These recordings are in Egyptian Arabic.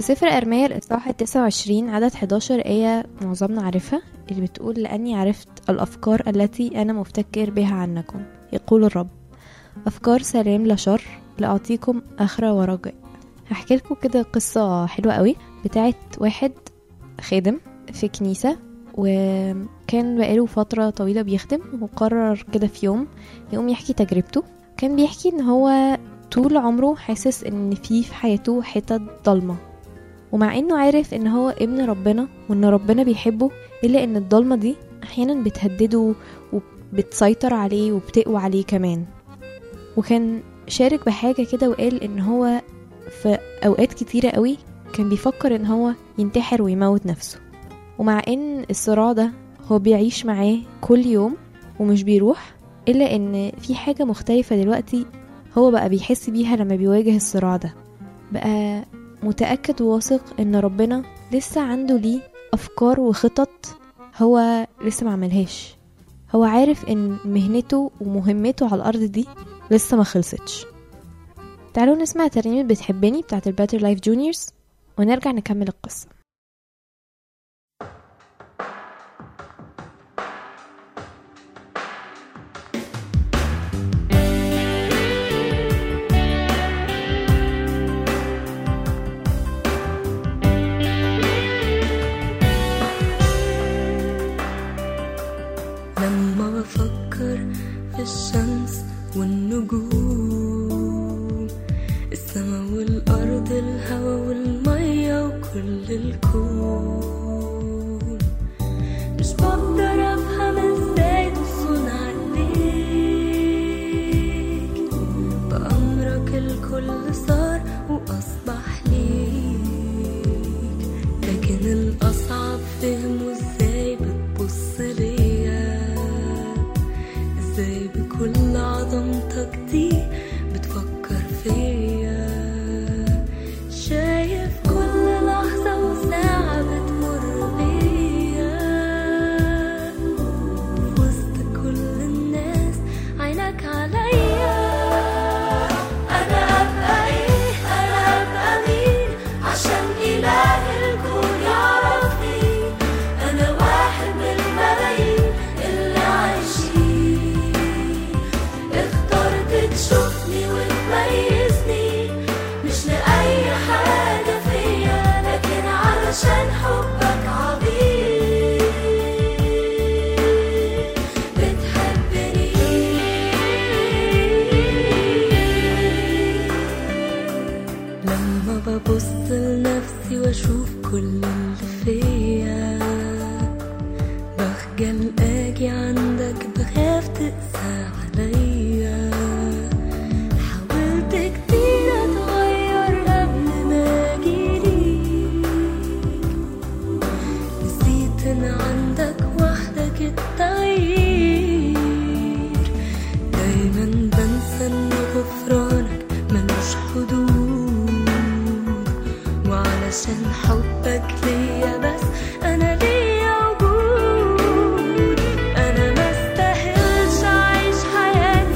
سفر أرميا الإصحاح التسعة وعشرين عدد 11 آية معظمنا عارفها اللي بتقول لأني عرفت الأفكار التي أنا مفتكر بها عنكم يقول الرب أفكار سلام لا شر لأعطيكم آخرة ورجاء هحكي لكم كده قصة حلوة قوي بتاعت واحد خادم في كنيسة وكان بقاله فترة طويلة بيخدم وقرر كده في يوم يقوم يحكي تجربته كان بيحكي ان هو طول عمره حاسس ان في في حياته حتت ضلمة ومع انه عارف ان هو ابن ربنا وان ربنا بيحبه الا ان الضلمة دي احيانا بتهدده وبتسيطر عليه وبتقوى عليه كمان وكان شارك بحاجة كده وقال ان هو في اوقات كتيرة قوي كان بيفكر ان هو ينتحر ويموت نفسه ومع ان الصراع ده هو بيعيش معاه كل يوم ومش بيروح الا ان في حاجة مختلفة دلوقتي هو بقى بيحس بيها لما بيواجه الصراع ده بقى متأكد وواثق ان ربنا لسه عنده ليه افكار وخطط هو لسه معملهاش هو عارف ان مهنته ومهمته على الارض دي لسه ما خلصتش تعالوا نسمع ترنيمة بتحبني بتاعت الباتر لايف جونيورز ونرجع نكمل القصة لما بفكر في الشمس والنجوم السما والأرض الهوا والمية وكل الكون مش بقدر أفهم ازاي تصون عليك بأمرك الكل صار وأصبح ليك لكن الأصعب فهمه ازاي بتبص ليا ازاي بكل عظمتك دي بتفكر فيا شايف كل لحظة وساعة بتمر بيا في وسط كل الناس عينك عليا أنا أبقى إيه أنا أبقى مين عشان إله الكون يعرفني أنا واحد من الملايين اللي عايشين اخترت تشوفني وتميزني مش لأي حاجة فيا لكن علشان حبك عظيم بتحبني لما ببص لنفسي واشوف كل اللي فيا بخجل اجي عندك بخاف تقسى عليا حاولت كتير اتغير قبل ما اجيليك نسيت ان عندك وحدك التغيير دايما بنسى ان غفرانك ملوش حدود وعلشان حبك ليا بس انا ليا وجود انا ما استاهلش اعيش حياتي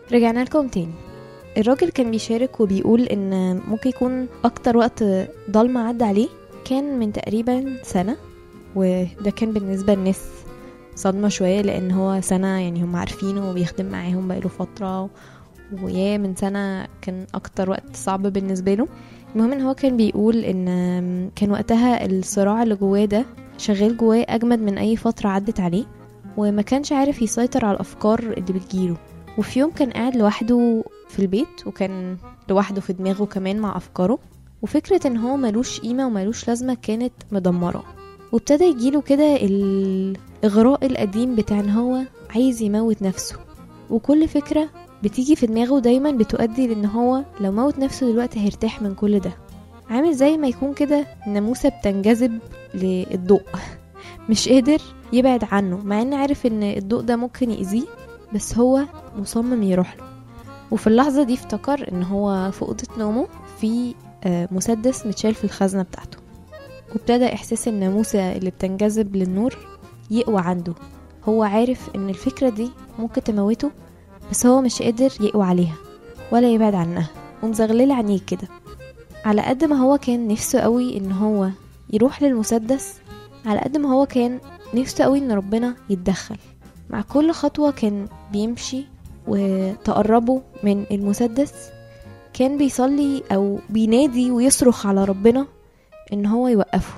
رجعنا لكم تاني الراجل كان بيشارك وبيقول ان ممكن يكون اكتر وقت ضلمة عدى عليه كان من تقريبا سنة وده كان بالنسبة للناس صدمة شوية لان هو سنة يعني هم عارفينه وبيخدم معاهم بقاله فترة ويا من سنة كان اكتر وقت صعب بالنسبة له المهم ان هو كان بيقول ان كان وقتها الصراع اللي جواه ده شغال جواه اجمد من اي فترة عدت عليه وما كانش عارف يسيطر على الافكار اللي بتجيله وفي يوم كان قاعد لوحده في البيت وكان لوحده في دماغه كمان مع افكاره وفكرة ان هو ملوش قيمة وملوش لازمة كانت مدمرة وابتدى يجيله كده الاغراء القديم بتاع ان هو عايز يموت نفسه وكل فكرة بتيجي في دماغه دايما بتؤدي لان هو لو موت نفسه دلوقتي هيرتاح من كل ده عامل زي ما يكون كده ناموسة بتنجذب للضوء مش قادر يبعد عنه مع ان عارف ان الضوء ده ممكن يأذيه بس هو مصمم يروح له وفي اللحظة دي افتكر ان هو في أوضة نومه في مسدس متشال في الخزنة بتاعته وابتدى إحساس الناموسة اللي بتنجذب للنور يقوى عنده هو عارف ان الفكرة دي ممكن تموته بس هو مش قادر يقوى عليها ولا يبعد عنها ومزغللة عينيه كده على قد ما هو كان نفسه قوي ان هو يروح للمسدس على قد ما هو كان نفسه قوي ان ربنا يتدخل مع كل خطوة كان بيمشي وتقربه من المسدس كان بيصلي او بينادي ويصرخ على ربنا ان هو يوقفه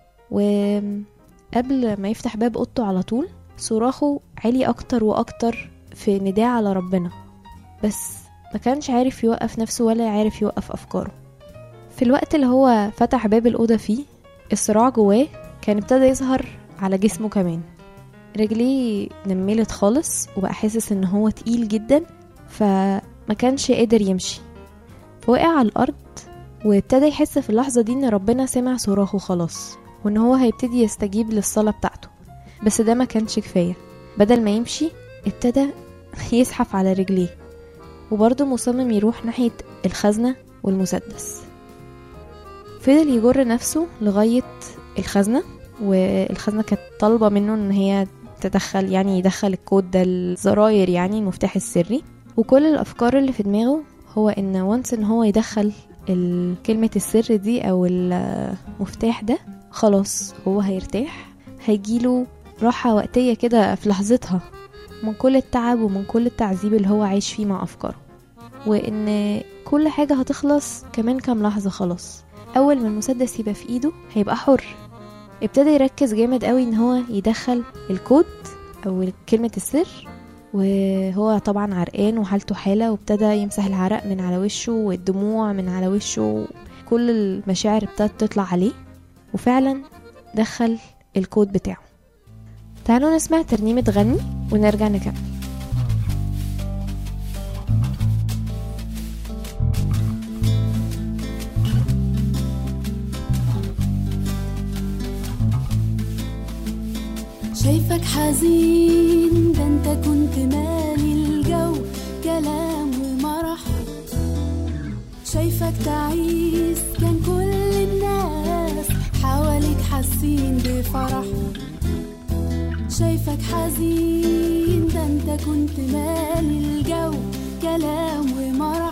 وقبل ما يفتح باب اوضته على طول صراخه عالي اكتر واكتر في نداء على ربنا بس ما كانش عارف يوقف نفسه ولا عارف يوقف افكاره في الوقت اللي هو فتح باب الأوضة فيه الصراع جواه كان ابتدى يظهر على جسمه كمان رجليه نملت خالص وبقى حاسس ان هو تقيل جدا فما كانش قادر يمشي فوقع على الأرض وابتدى يحس في اللحظة دي ان ربنا سمع صراخه خلاص وان هو هيبتدي يستجيب للصلاة بتاعته بس ده ما كانش كفاية بدل ما يمشي ابتدى يزحف على رجليه وبرضه مصمم يروح ناحية الخزنة والمسدس فضل يجر نفسه لغاية الخزنة والخزنة كانت طالبة منه ان هي تدخل يعني يدخل الكود ده الزراير يعني المفتاح السري وكل الافكار اللي في دماغه هو ان وانس ان هو يدخل كلمة السر دي او المفتاح ده خلاص هو هيرتاح هيجيله راحة وقتية كده في لحظتها من كل التعب ومن كل التعذيب اللي هو عايش فيه مع أفكاره وإن كل حاجة هتخلص كمان كام لحظة خلاص أول ما المسدس يبقى في إيده هيبقى حر ابتدى يركز جامد قوي إن هو يدخل الكود أو كلمة السر وهو طبعا عرقان وحالته حالة وابتدى يمسح العرق من على وشه والدموع من على وشه كل المشاعر ابتدت تطلع عليه وفعلا دخل الكود بتاعه تعالوا نسمع ترنيمة غني ونرجع نكمل شايفك حزين ده انت كنت مالي الجو كلام ومرح شايفك تعيس كان كل الناس حواليك حاسين بفرح شايفك حزين ده انت كنت مالي الجو كلام ومرح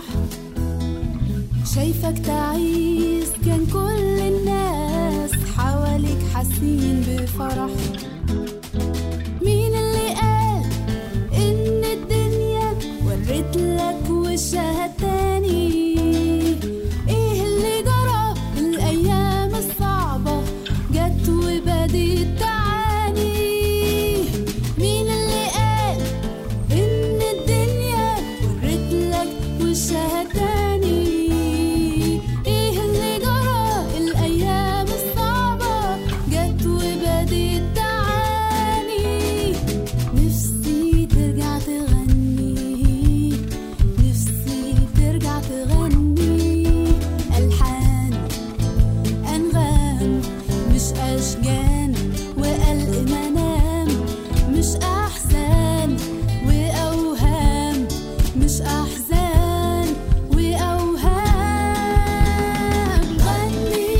شايفك تعيس كان كل الناس حواليك حاسين بفرح مين اللي قال ان الدنيا ورت لك وشها تاني ايه اللي جرى الايام الصعبة جت وبدت تعاني مين اللي قال ان الدنيا ورت لك وشها تاني ايه اللي جرى الايام الصعبة جت وبدت تعاني نفسي ترجع تغني نفسي ترجع تغني ألحان أنغام مش أشجان وقلق منام مش أحزان وأوهام مش أحزان وأوهام غني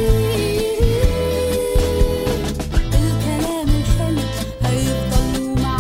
غني الكلام الحلو هيفضل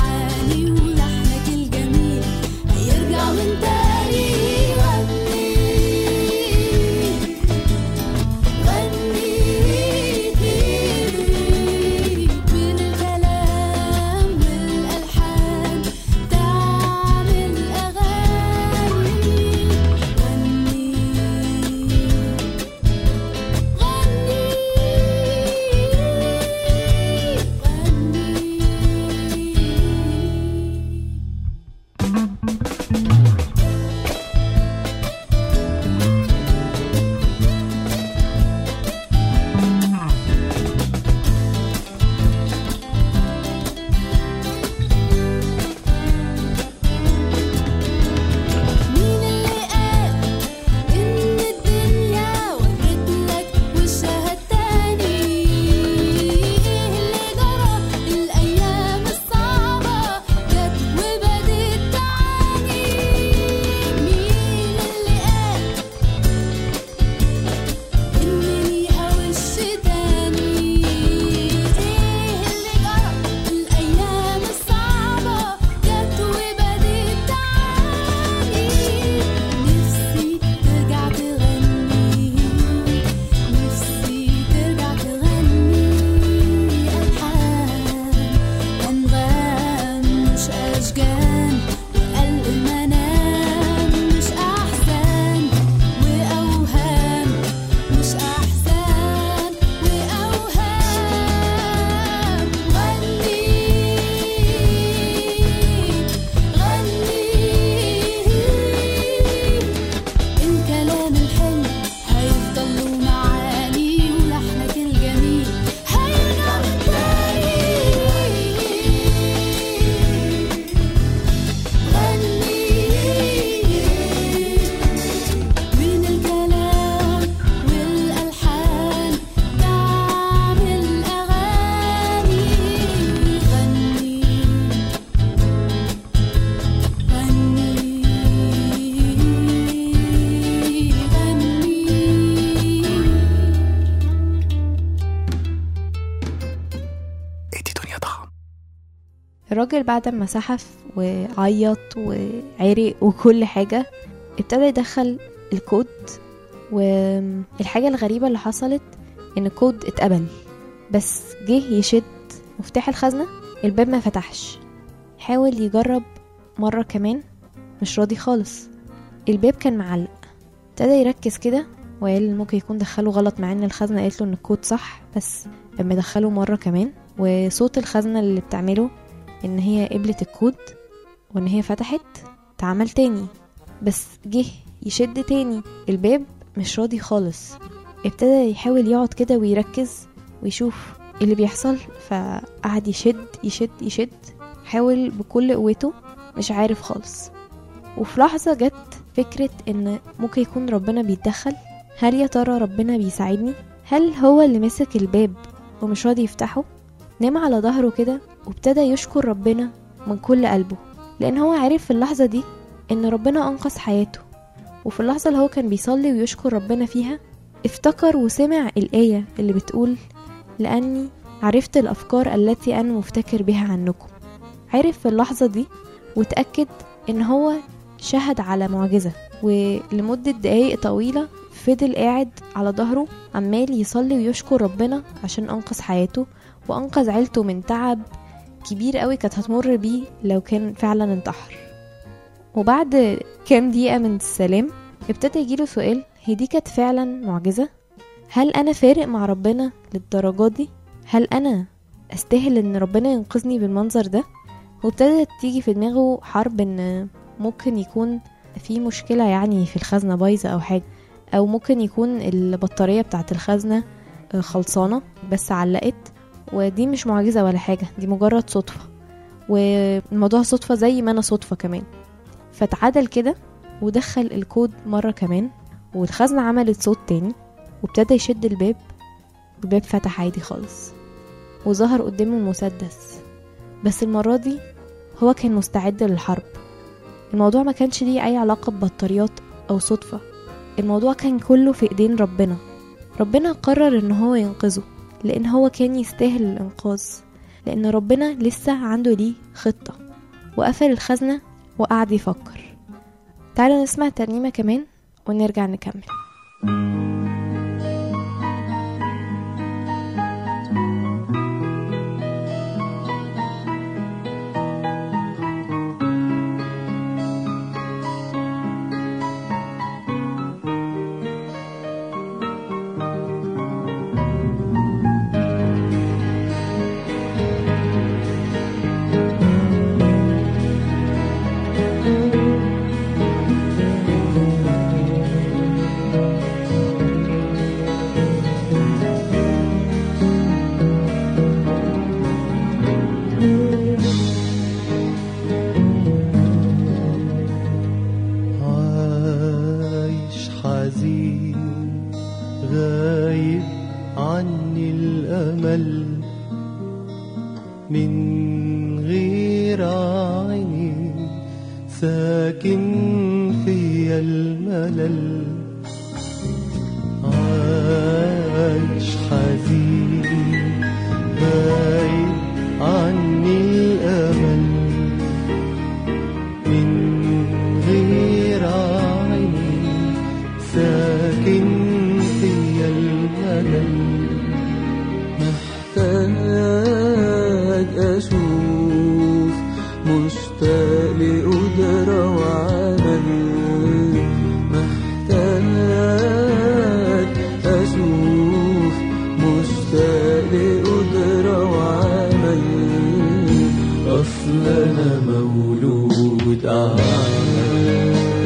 أشجان وقلق منام مش أحسن وأوهام مش أحسن وأوهام غني غني الكلام الحلو هيفضل له معاني ولحنك الجميل هيرجع من تاني غني بين الكلام والألحان تعمل أغاني غني غني غني ادي دنيا طعم الراجل بعد ما سحف وعيط وعرق وكل حاجة ابتدى يدخل الكود والحاجة الغريبة اللي حصلت ان الكود اتقبل بس جه يشد مفتاح الخزنة الباب ما فتحش حاول يجرب مرة كمان مش راضي خالص الباب كان معلق ابتدى يركز كده وقال ممكن يكون دخله غلط مع ان الخزنة قالت له ان الكود صح بس لما دخله مرة كمان وصوت الخزنة اللي بتعمله ان هي قبلت الكود وان هي فتحت اتعمل تاني بس جه يشد تاني الباب مش راضي خالص ابتدى يحاول يقعد كده ويركز ويشوف اللي بيحصل فقعد يشد يشد يشد حاول بكل قوته مش عارف خالص وفي لحظة جت فكرة ان ممكن يكون ربنا بيتدخل هل يا ترى ربنا بيساعدني هل هو اللي مسك الباب ومش راضي يفتحه نام على ظهره كده وابتدى يشكر ربنا من كل قلبه لان هو عارف في اللحظة دي ان ربنا انقذ حياته وفي اللحظة اللي هو كان بيصلي ويشكر ربنا فيها افتكر وسمع الآية اللي بتقول لأني عرفت الأفكار التي أنا مفتكر بها عنكم عرف في اللحظة دي وتأكد إن هو شهد على معجزة ولمدة دقايق طويلة فضل قاعد على ظهره عمال يصلي ويشكر ربنا عشان أنقذ حياته وأنقذ عيلته من تعب كبير قوي كانت هتمر بيه لو كان فعلا انتحر وبعد كام دقيقة من السلام ابتدى يجيله سؤال هي دي كانت فعلا معجزة هل أنا فارق مع ربنا للدرجة دي هل أنا أستاهل إن ربنا ينقذني بالمنظر ده وابتدت تيجي في دماغه حرب إن ممكن يكون في مشكلة يعني في الخزنة بايظة أو حاجة أو ممكن يكون البطارية بتاعت الخزنة آه، خلصانة بس علقت ودي مش معجزة ولا حاجة دي مجرد صدفة والموضوع صدفة زي ما أنا صدفة كمان فتعادل كده ودخل الكود مرة كمان والخزنة عملت صوت تاني وابتدى يشد الباب والباب فتح عادي خالص وظهر قدامه المسدس بس المرة دي هو كان مستعد للحرب الموضوع ما كانش ليه أي علاقة ببطاريات أو صدفة الموضوع كان كله في إيدين ربنا ربنا قرر إن هو ينقذه لأن هو كان يستاهل الإنقاذ لأن ربنا لسه عنده ليه خطة وقفل الخزنة وقعد يفكر تعالوا نسمع ترنيمة كمان ونرجع نكمل عايش حزين غايب عني الأمل من غير عيني ساكن فيا الملل عايش حزين غايب عني الأمل من غير عيني ساكن فيا الملل محتاج أشوف مش مشتاق لقدرة وعمل محتاج أشوف مشتاق لقدرة وعمل أصل أنا مولود أعمى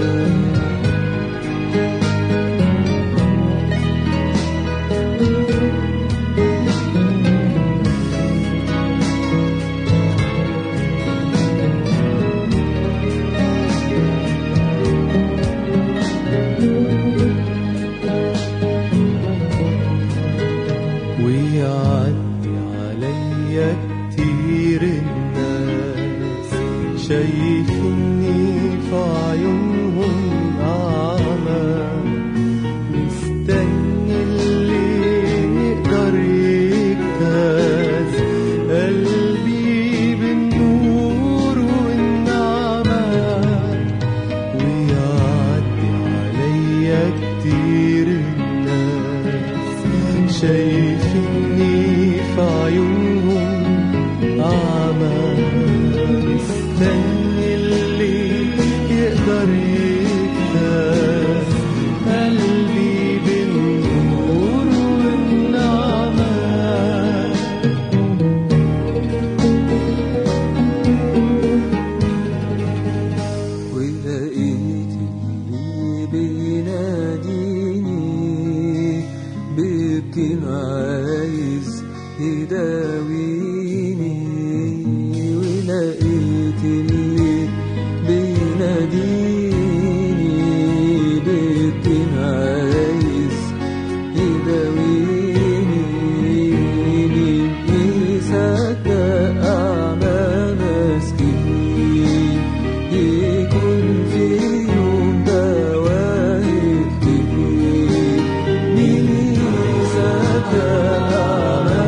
ويعدي عليا كتير الناس شايفني في عيونهم أعمى مستني اللي يقدر يجتاز قلبي بالنور والنعمة ويعدي عليا كتير الناس شايفني في عيونهم أعمى مستني اللي يقدر يجتاز قلبي بالنور والنعمة ولقيت اللي بيناديني بيبكي عايز يداويني ولقيت اللي بيناديني بيبكي عايز يداويني يصدق أعمى مسكين يكون في يوم دواء كتير مين يصدق أعمى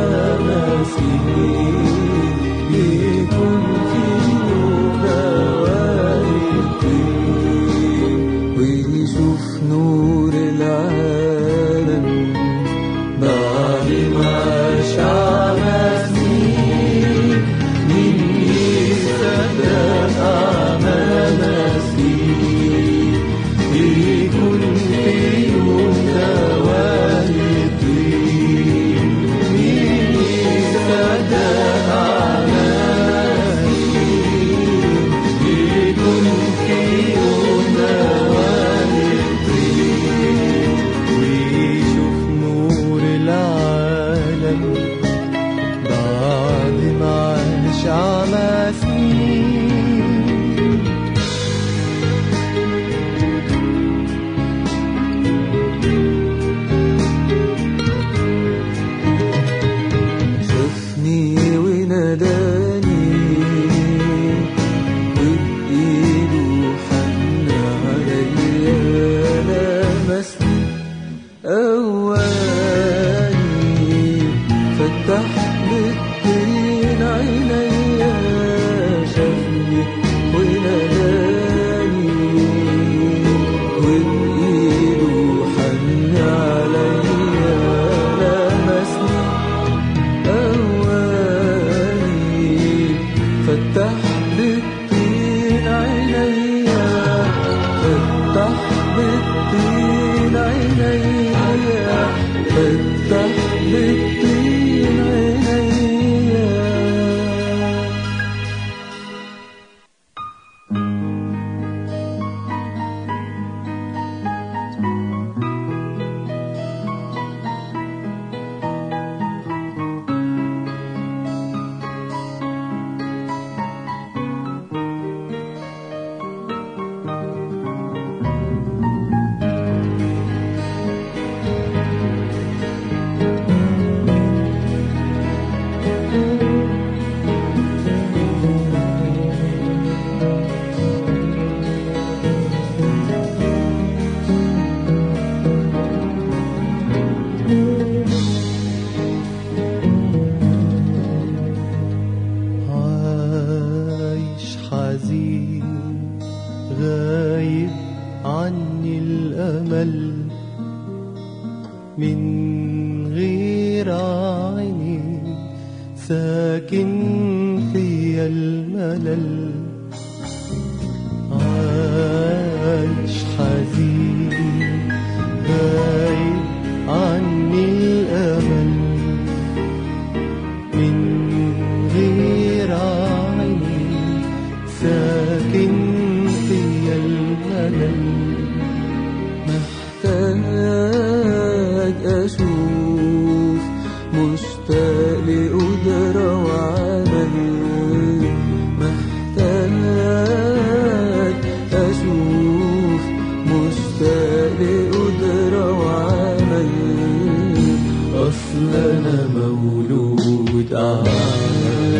مسكين يكون في يوم دواء كتير ويشوف نور العالم بعد ما شعب سنين مين يصدق أعمى مسكين يكون في يوم دواء يطير مين يصدق أعمى مسكين يكون في يوم دواء يطير ويشوف نور العالم بعد ما عاش على سنين شافني وناداني وبإيده حن عليا لمسني أواني فتح بالطين عينيا شافني وناداني وبإيده حن عليا لمسني أواني فتح بالطين عينيا فتح بالطين عينيا فتح بالطين عينيا عايش حزين غايب عني الأمل من غير عيني ساكن في الملل لكن فيا الملل محتاج أشوف مشتاق لقدرة وعمل محتاج أشوف مشتاق لقدرة وعمل أصل أنا مولود أعمى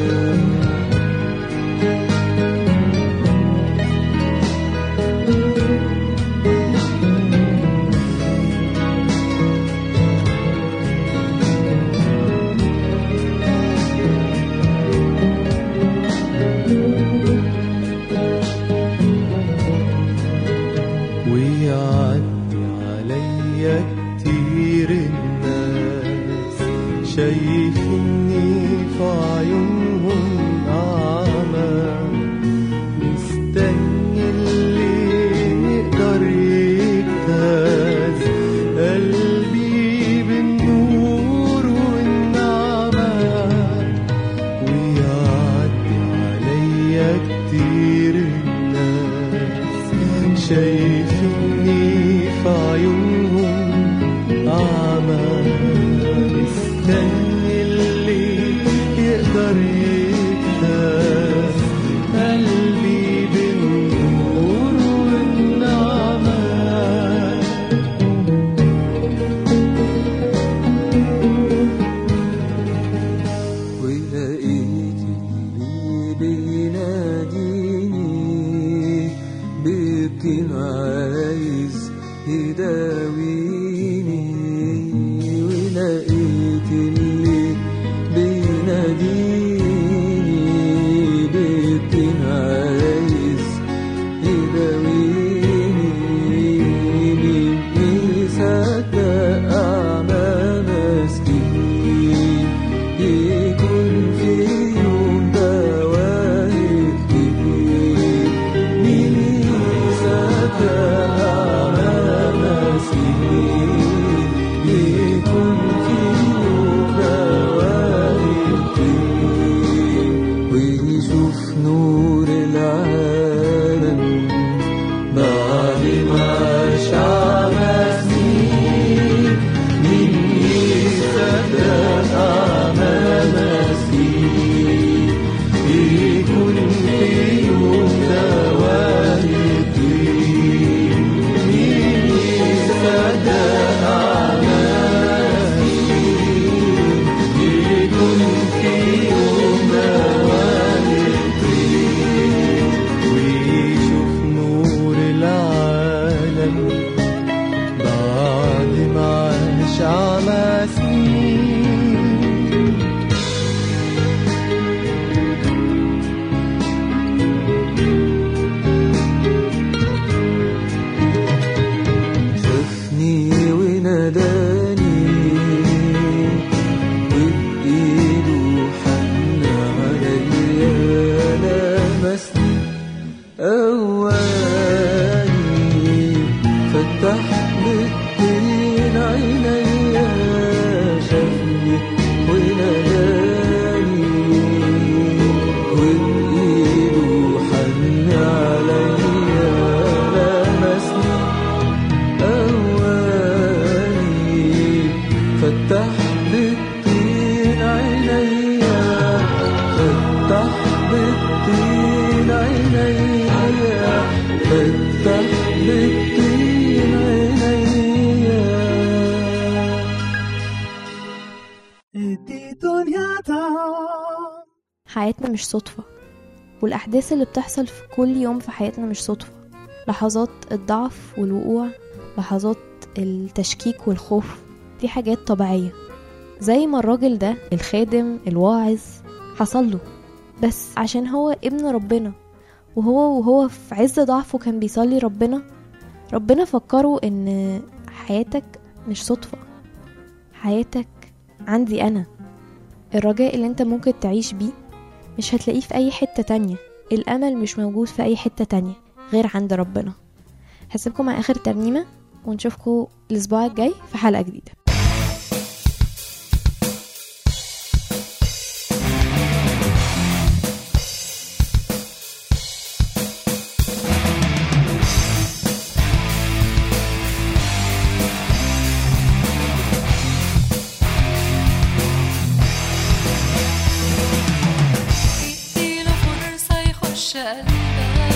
ويعدي عليا كتير الناس شايفني في عيونهم أعمى مستني اللي يقدر يجتاز قلبي بالنور والنعمة ويعدي عليا كتير الناس شايفني في عيونهم أعمى مستني اللي يقدر يجتاز قلبي بالنور والنعمة ولقيت اللي بيناديني بيبكي عايز يداويني ولقيت اللي بيناديني بيبكي عايز يداويني مين يصدق أعمى مسكين يكون في يوم دواء كتير مين يصدق أعمى مسكين يكون في يوم دواء كتير ويشوف نور العالم بعد ما شعب سنين مين يصدق أعمى مسكين يكون في يوم دواء يطير مين يصدق أعمى مسكين يكون في يوم دواء يطير ويشوف نور العالم بعد ما عاش عمى سنين شافني وناداني وبإيده حن عليا لمسني أواني فتح بالدين عينيا شافني وناداني وبإيده حن عليا لمسني أواني فتح بالطين عينيا فتح بالطين عينيا فتح بالطين عينيا حياتنا مش صدفة والأحداث اللي بتحصل في كل يوم في حياتنا مش صدفة لحظات الضعف والوقوع لحظات التشكيك والخوف دي حاجات طبيعية زي ما الراجل ده الخادم الواعظ حصل له بس عشان هو ابن ربنا وهو وهو في عز ضعفه كان بيصلي ربنا ربنا فكره ان حياتك مش صدفة حياتك عندي انا الرجاء اللي انت ممكن تعيش بيه مش هتلاقيه في اي حتة تانية الامل مش موجود في اي حتة تانية غير عند ربنا هسيبكم مع اخر ترنيمة ونشوفكم الاسبوع الجاي في حلقة جديدة يخافش قلبك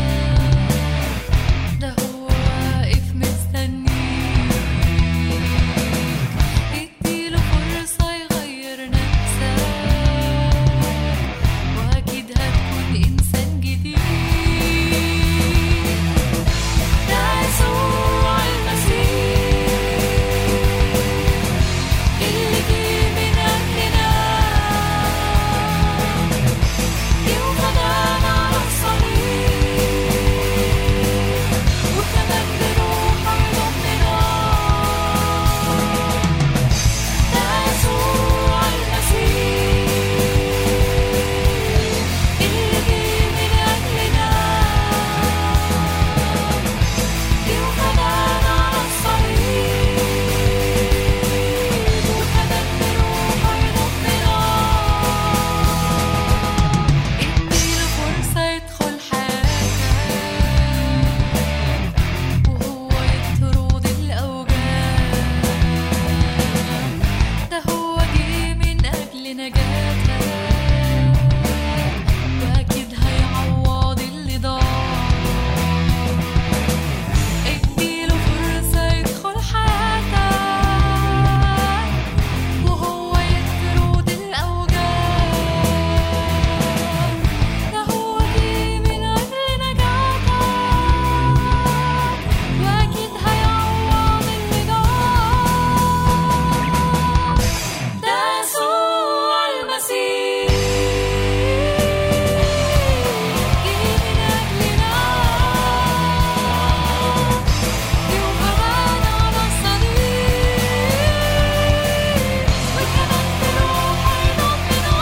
ده هو واقف مستنيك اديله فرصة يغير نفسك وأكيد هتكون إنسان جديد ده يسوع المسيح اللي جه من أجلنا يوم غدانا على الصليب وكمان بروحه يضمنا ده يسوع المسيح اللي جه من أجلنا يوم غدانا على الصليب وكمان بروحه يضمنا اديله فرصة يدخل حياتك وهو يطرد الأوجاع ده هو جه من أجل نجاتك وأكيد هيعوض اللي ضاع اديله فرصة يدخل حياتك وهو يطرد الأوجاع ده هو جه من أجل نجاتك وأكيد هيعوض اللي ضاع ده يسوع المسيح جه من أجلنا يوم غدانا على الصليب وكمان بروحه يضمنا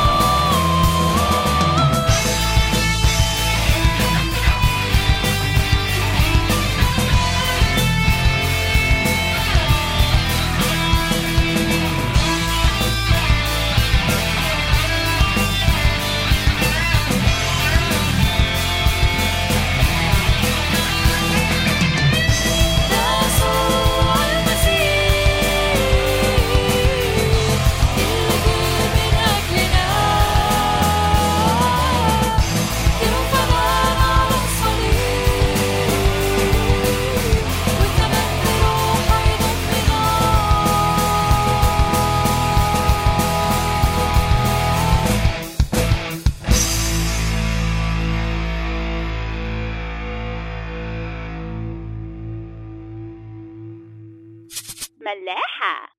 ده يسوع المسيح اللي جه من أجلنا يوم غدانا على الصليب وكمان بروحه يضمنا ملاحة